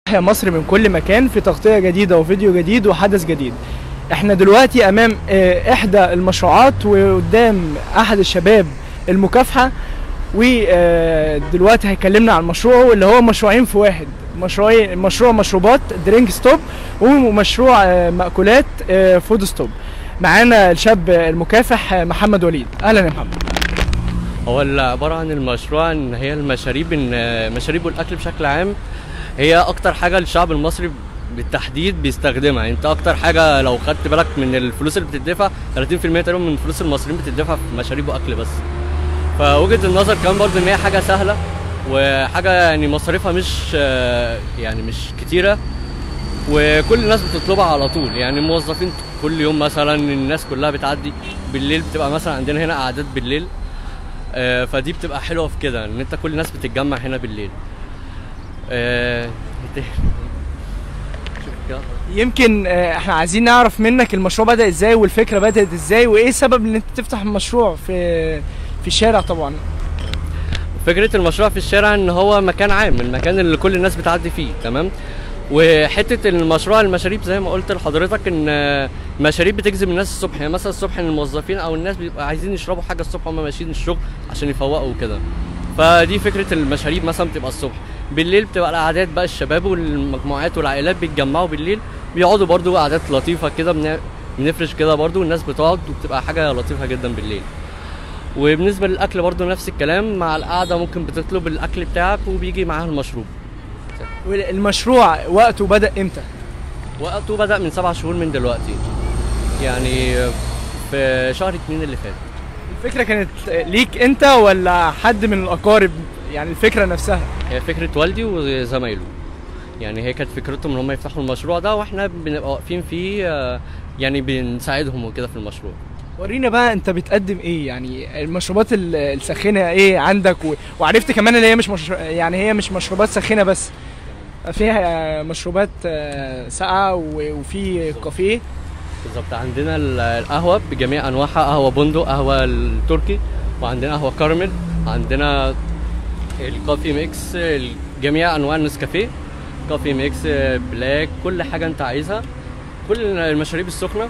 يا مصر من كل مكان في تغطية جديدة وفيديو جديد وحدث جديد احنا دلوقتي امام آه، احدى المشروعات وقدام احد الشباب المكافحة ودلوقتي هيكلمنا عن مشروعه اللي هو مشروعين في واحد مشروعين مشروع مشروبات درينك ستوب ومشروع آه، مأكولات آه، فود ستوب معانا الشاب المكافح آه، محمد وليد اهلا يا محمد هو اللي عبارة عن المشروع ان هي المشاريب ان مشاريب والاكل بشكل عام هي اكتر حاجة الشعب المصري بالتحديد بيستخدمها انت اكتر حاجة لو خدت بالك من الفلوس اللي بتدفع 30% تقريبا من فلوس المصريين بتدفع في مشاريب واكل بس فوجهة النظر كمان برضه ان هي حاجة سهلة وحاجة يعني مصاريفها مش آه، يعني مش كتيرة وكل الناس بتطلبها على طول يعني الموظفين كل يوم مثلا الناس كلها بتعدي بالليل بتبقى مثلا عندنا هنا قعدات بالليل آه، فدي بتبقى حلوه في كده ان انت كل الناس بتتجمع هنا بالليل آه، شوف كده يمكن آه، احنا عايزين نعرف منك المشروع بدأ ازاي والفكرة بدأت ازاي وايه سبب ان انت تفتح المشروع في في الشارع طبعا فكره المشروع في الشارع ان هو مكان عام المكان اللي كل الناس بتعدي فيه تمام وحته المشروع المشاريب زي ما قلت لحضرتك ان آه، المشاريب بتجذب الناس الصبح يعني مثلا الصبح إن الموظفين او الناس بيبقوا عايزين يشربوا حاجه الصبح وهم ماشيين الشغل عشان يفوقوا وكده فدي فكره المشاريب مثلا بتبقى الصبح بالليل بتبقى القعدات بقى الشباب والمجموعات والعائلات بيتجمعوا بالليل بيقعدوا برضو قعدات لطيفه كده بن- بنفرش كده برضو والناس بتقعد وبتبقى حاجه لطيفه جدا بالليل وبالنسبه للاكل برضو نفس الكلام مع القعده ممكن بتطلب الاكل بتاعك وبيجي معاه المشروب المشروع وقته بدأ امتى وقته بدا من سبع شهور من دلوقتي يعني في شهر اتنين اللي فات الفكرة كانت ليك انت ولا حد من الاقارب يعني الفكرة نفسها هي فكره والدي وزمايله يعني هي كانت فكرتهم ان هم يفتحوا المشروع ده واحنا بنبقى واقفين فيه آه، يعني بنساعدهم وكده في المشروع ورينا بقى انت بتقدم ايه يعني المشروبات ال- الساخنة ايه عندك و... وعرفت كمان ان هي مش مش... يعني هي مش مشروبات ساخنة بس فيها مشروبات آه، ساقعة و- وفي كافيه بالظبط عندنا ال- القهوه بجميع انواعها قهوه بندق قهوه التركي وعندنا قهوه كراميل عندنا الكوفي ميكس جميع انواع النسكافيه كوفي ميكس بلاك كل حاجه انت عايزها كل المشاريب السخنه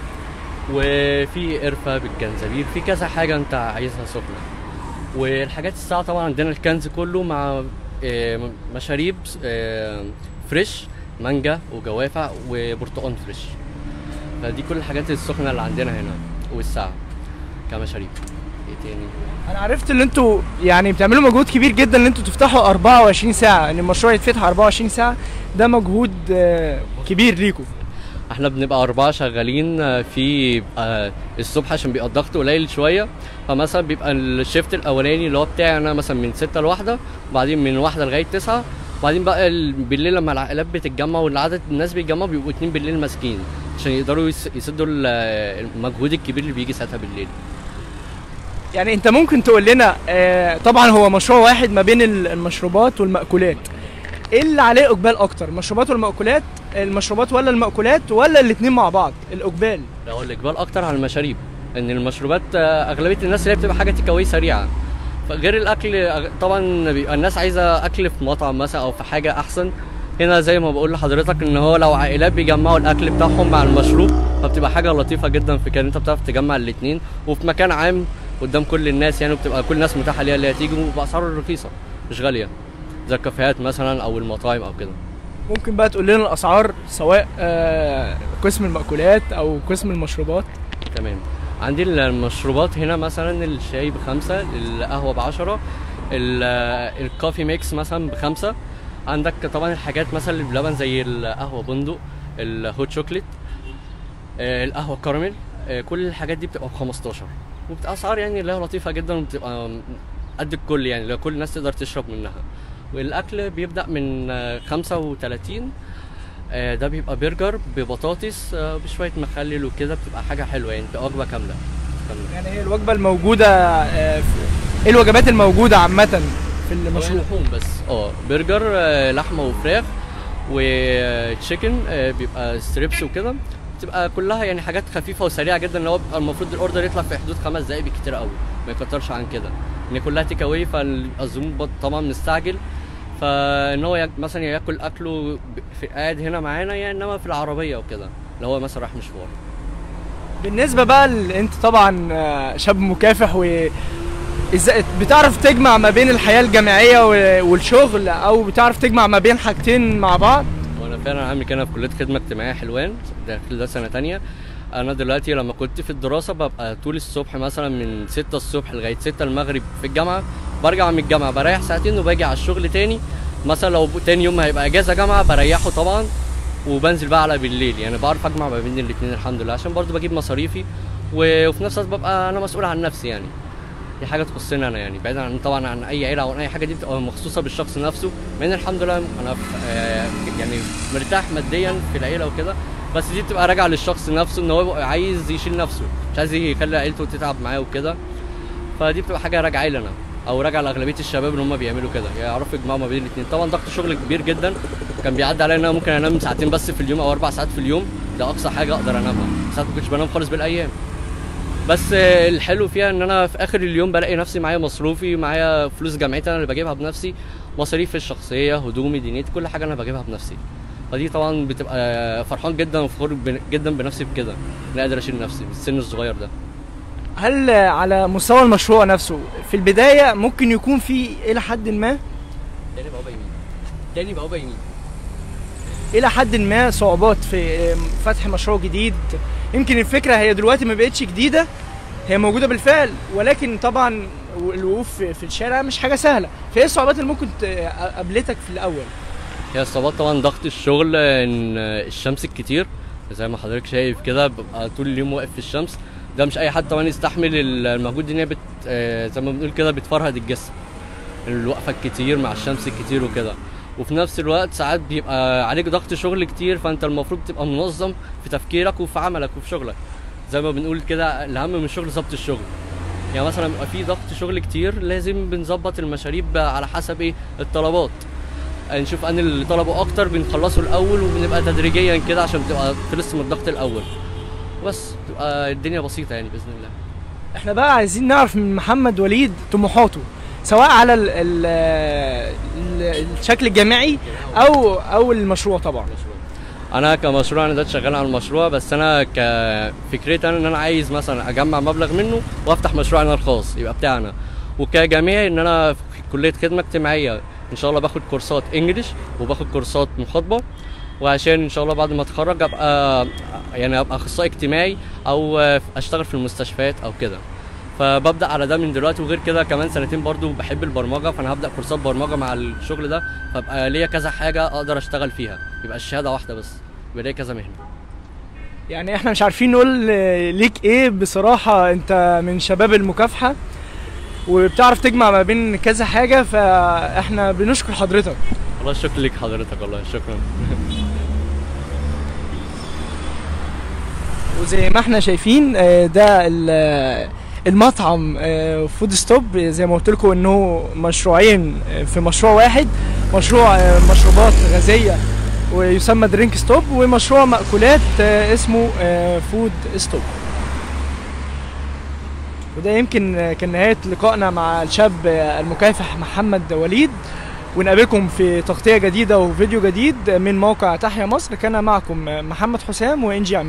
وفي قرفه بالجنزبيل في كذا حاجه انت عايزها سخنه والحاجات الساعه طبعا عندنا الكنز كله مع آه، مشاريب آه، فريش مانجا وجوافع وبرتقال فريش فدي كل الحاجات السخنه اللي عندنا هنا والساعه كمشاريب ايه تاني انا عرفت ان انتوا يعني بتعملوا مجهود كبير جدا ان انتوا تفتحوا 24 ساعة ان المشروع يتفتح 24 ساعة ده مجهود آه، كبير ليكم احنا بنبقى أربعة شغالين آه، في آه، الصبح عشان بيبقى الضغط قليل شوية فمثلا بيبقى الشيفت الأولاني اللي هو بتاعي أنا مثلا من ستة لواحدة وبعدين من واحدة لغاية تسعة وبعدين بقى ال- بالليل لما العائلات بتتجمع والعدد الناس بيتجمعوا بيبقوا اتنين بالليل ماسكين عشان يقدروا يس- يسدوا ال- المجهود الكبير اللي بيجي ساعتها بالليل يعني انت ممكن تقول لنا آه، طبعا هو مشروع واحد ما بين ال- المشروبات والمأكولات ايه اللي عليه اقبال اكتر المشروبات والمأكولات المشروبات ولا المأكولات ولا الاتنين مع بعض الاقبال هو الإقبال أكتر على المشاريب ان المشروبات آه، أغلبية الناس اللي هي بتبقى حاجة تيك أواي سريعة غير الاكل أغ- طبعا بيبقى الناس عايزه اكل في مطعم مثلا او في حاجه احسن هنا زي ما بقول لحضرتك ان هو لو عائلات بيجمعوا الاكل بتاعهم مع المشروب فبتبقى حاجه لطيفه جدا في كده إن انت بتعرف تجمع الاثنين وفي مكان عام قدام كل الناس يعني وبتبقى كل الناس متاحه ليها اللي هي تيجي وباسعار رخيصه مش غاليه زي الكافيهات مثلا او المطاعم او كده ممكن بقى تقول لنا الاسعار سواء آه، قسم المأكولات او قسم المشروبات تمام عندي المشروبات هنا مثلا الشاي بخمسة القهوة بعشرة ال- الكوفي ميكس مثلا بخمسة عندك طبعا الحاجات مثلا اللي بلبن زي القهوة بندق الهوت شوكليت آه، القهوة كراميل آه، كل الحاجات دي بتبقى ب 15 وبتبقى اسعار يعني اللي هي لطيفة جدا وبتبقى قد الكل يعني اللي كل الناس تقدر تشرب منها والاكل بيبدأ من آه، 35 آه، ده بيبقى برجر ببطاطس آه، بشويه مخلل وكده بتبقى حاجه حلوه يعني بتبقى وجبه كامله كامله يعني هي الوجبه الموجوده آه، في- ايه الوجبات الموجوده عامه في المشروع لحوم بس اه برجر آه، لحمه وفراخ وتشيكن بيبقى ستريبس وكده بتبقى كلها يعني حاجات خفيفه وسريعه جدا اللي هو بيبقى المفروض الاوردر يطلع في حدود خمس دقايق بالكتير قوي ما يكترش عن كده ان كلها تيك اواي فالزبون بط- طبعا مستعجل فان هو ياك- مثلا ياكل اكله ب- في قاعد هنا معانا يعني انما في العربيه وكده لو هو مثلا رايح مشوار بالنسبه بقى ل- انت طبعا آه، شاب مكافح و ازاي بتعرف تجمع ما بين الحياه الجامعيه و- والشغل او بتعرف تجمع ما بين حاجتين مع بعض وانا فعلا عامل كده في كليه خدمه اجتماعيه حلوان داخل ده سنه تانية انا دلوقتي لما كنت في الدراسه ببقى طول الصبح مثلا من 6 الصبح لغايه 6 المغرب في الجامعه برجع من الجامعه بريح ساعتين وباجي على الشغل تاني مثلا لو تاني يوم هيبقى اجازه جامعه بريحه طبعا وبنزل بقى على بالليل يعني بعرف اجمع ما بين الاثنين الحمد لله عشان برضو بجيب مصاريفي و- وفي نفس الوقت ببقى انا مسؤول عن نفسي يعني دي حاجه تخصني انا يعني بعيدا عن طبعا عن اي عيله او عن اي حاجه دي بتبقى مخصوصه بالشخص نفسه مع ان الحمد لله انا في آه، يعني مرتاح ماديا في العيله وكده بس دي بتبقى راجعه للشخص نفسه ان هو يبقى عايز يشيل نفسه مش عايز يخلي عيلته تتعب معاه وكده فدي بتبقى حاجه راجعه لي انا او راجعه لاغلبيه الشباب ان هم بيعملوا كده يعرفوا يجمعوا ما بين الاثنين طبعا ضغط شغل كبير جدا كان بيعدي عليا ان انا ممكن انام ساعتين بس في اليوم او اربع ساعات في اليوم ده اقصى حاجه اقدر انامها ساعات ما كنتش بنام خالص بالايام بس آه، الحلو فيها ان انا في اخر اليوم بلاقي نفسي معايا مصروفي معايا فلوس جامعتي انا اللي بجيبها بنفسي مصاريفي الشخصيه هدومي دنيتي كل حاجه انا بجيبها بنفسي فدي طبعا بتبقى فرحان جدا وفخور بن- جدا بنفسي بكده ان أنا قادر اشيل نفسي في السن الصغير ده هل آه، على مستوى المشروع نفسه في البدايه ممكن يكون في الى حد ما تاني بقى يمين تاني بقى يمين الى حد ما صعوبات في آه، فتح مشروع جديد يمكن الفكره هي دلوقتي ما بقتش جديده هي موجوده بالفعل ولكن طبعا الوقوف في- في الشارع مش حاجه سهله فايه الصعوبات اللي ممكن ت- قابلتك في الاول هي الصعوبات طبعا ضغط الشغل ان الشمس الكتير زي ما حضرتك شايف كده ببقى طول اليوم واقف في الشمس ده مش اي حد طبعا يستحمل المجهود دي ان هي بت آه، زي ما بنقول كده بتفرهد الجسم الوقفه الكتير مع الشمس الكتير وكده وفي نفس الوقت ساعات بيبقى عليك ضغط شغل كتير فانت المفروض تبقى منظم في تفكيرك وفي عملك وفي شغلك زي ما بنقول كده الاهم من الشغل ظبط الشغل يعني مثلا بيبقى في ضغط شغل كتير لازم بنظبط المشاريب على حسب ايه الطلبات نشوف ان اللي طلبوا اكتر بنخلصه الاول وبنبقى تدريجيا كده عشان تبقى خلصت من الضغط الاول بس تبقى الدنيا بسيطه يعني باذن الله احنا بقى عايزين نعرف من محمد وليد طموحاته سواء على ال ال ال الشكل الجامعي او او المشروع طبعا انا كمشروع انا دلوقتي شغال على المشروع بس انا كفكرتي انا ان انا عايز مثلا اجمع مبلغ منه وافتح مشروع انا الخاص يبقى بتاعنا وكجامعي ان انا في كليه خدمه اجتماعيه ان شاء الله باخد كورسات انجليش وباخد كورسات مخاطبه وعشان ان شاء الله بعد ما اتخرج ابقى يعني ابقى اخصائي اجتماعي او اشتغل في المستشفيات او كده فببدا على ده من دلوقتي وغير كده كمان سنتين برضو بحب البرمجه فانا هبدا كورسات برمجه مع الشغل ده فابقى ليا كذا حاجه اقدر اشتغل فيها يبقى الشهاده واحده بس يبقى ليا كذا مهنه يعني احنا مش عارفين نقول آه، ليك ايه بصراحة انت من شباب المكافحة وبتعرف تجمع ما بين كذا حاجة فاحنا بنشكر حضرتك والله الشكر ليك حضرتك والله شكرا وزي ما احنا شايفين آه، ده ال- آه، المطعم آه، فود ستوب زي ما قلت لكم انه مشروعين آه، في مشروع واحد مشروع آه، مشروبات غازيه ويسمى درينك ستوب ومشروع مأكولات آه، اسمه آه، فود ستوب وده يمكن آه، كان نهاية لقائنا مع الشاب آه، المكافح محمد وليد ونقابلكم في تغطية جديدة وفيديو جديد من موقع تحيا مصر كان معكم آه، محمد حسام وإنجي عماد